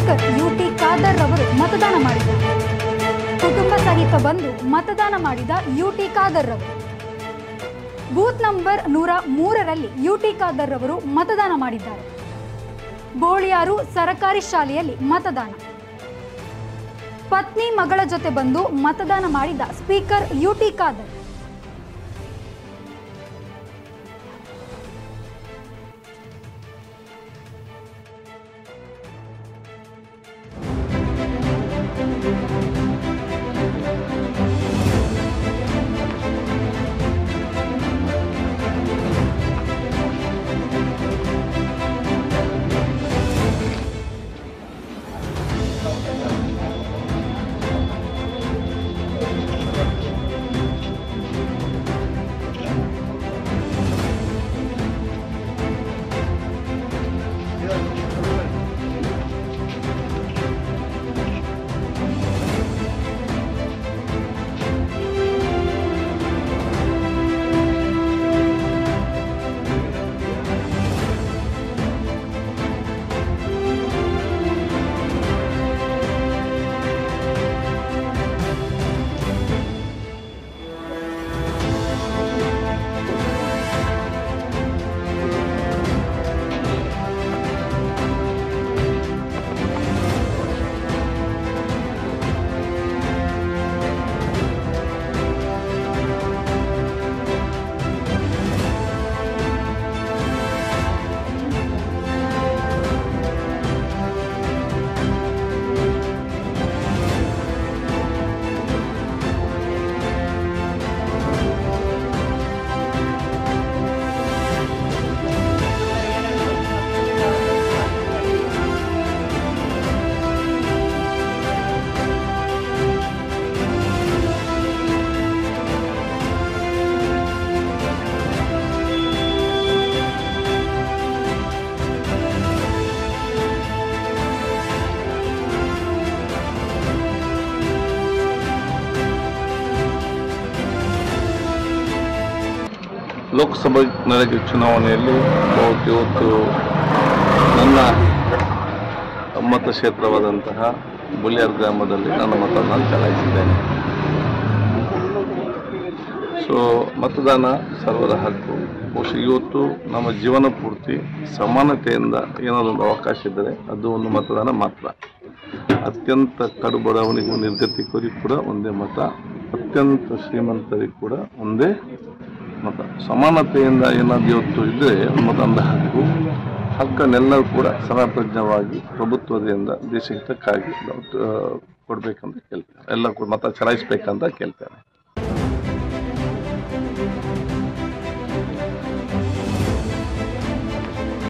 speaker UT Khader ರವರು ಮತದಾನ ಮಾಡಿದರು ಕುಟುಂಬ ಸಹಿತ ಬಂದು ಮತದಾನ ಮಾಡಿದ ಯುಟಿ ಖಾದರ್ ರವರು ಬೂತ್ ನಂಬರ್ ನೂರ ಮೂರರಲ್ಲಿ ಯುಟಿ ಖಾದರ್ ರವರು ಮತದಾನ ಮಾಡಿದ್ದಾರೆ ಬೋಳಿಯಾರು ಸರಕಾರಿ ಶಾಲೆಯಲ್ಲಿ ಮತದಾನ ಪತ್ನಿ ಮಗಳ ಜೊತೆ ಬಂದು ಮತದಾನ ಮಾಡಿದ ಸ್ಪೀಕರ್ ಯುಟಿ ಖಾದರ್ ಲೋಕಸಭೆ ನಡೆದ ಚುನಾವಣೆಯಲ್ಲಿ ಬಹು- ಇವತ್ತು ನನ್ನ ಮತಕ್ಷೇತ್ರವಾದಂತಹ ಬುಲಿಯಾರ್ ಗ್ರಾಮದಲ್ಲಿ ನನ್ನ ಮತವನ್ನು ಚಲಾಯಿಸಿದ್ದೇನೆ ಸೊ ಮತದಾನ ಸರ್ವರ ಹಕ್ಕು ಬಹುಶಃ ಇವತ್ತು ನಮ್ಮ ಜೀವನ ಪೂರ್ತಿ ಸಮಾನತೆಯಿಂದ ಏನಾದರೂ ಒಂದು ಅವಕಾಶ ಇದ್ದರೆ ಅದು ಒಂದು ಮತದಾನ ಮಾತ್ರ ಅತ್ಯಂತ ಕಡು ಬಡವನಿಗೂ ನಿರ್ಗತಿಕರಿಗೂ ಕೂಡ ಒಂದೇ ಮತ ಅತ್ಯಂತ ಶ್ರೀಮಂತರಿಗೂ ಕೂಡ ಒಂದೇ ಮತ ಸಮಾನತೆಯಿಂದ ಏನಾದ್ರು ಇವತ್ತು ಇದ್ದರೆ ಮತದಾನದ ಹಕ್ಕು ಹಕ್ಕನ್ನೆಲ್ಲರೂ ಕೂಡ ಸಮಪ್ರಜ್ಞವಾಗಿ ಪ್ರಭುತ್ವದಿಂದ ದೇಶ ಹಿತಕ್ಕಾಗಿ ನಾವು, ಆ, ಕೊಡ್ಬೇಕಂತ ಕೇಳ್ತೇನೆ ಎಲ್ಲ ಕೂಡ ಮತ ಚಲಾಯಿಸ್ಬೇಕಂತ ಕೇಳ್ತೇನೆ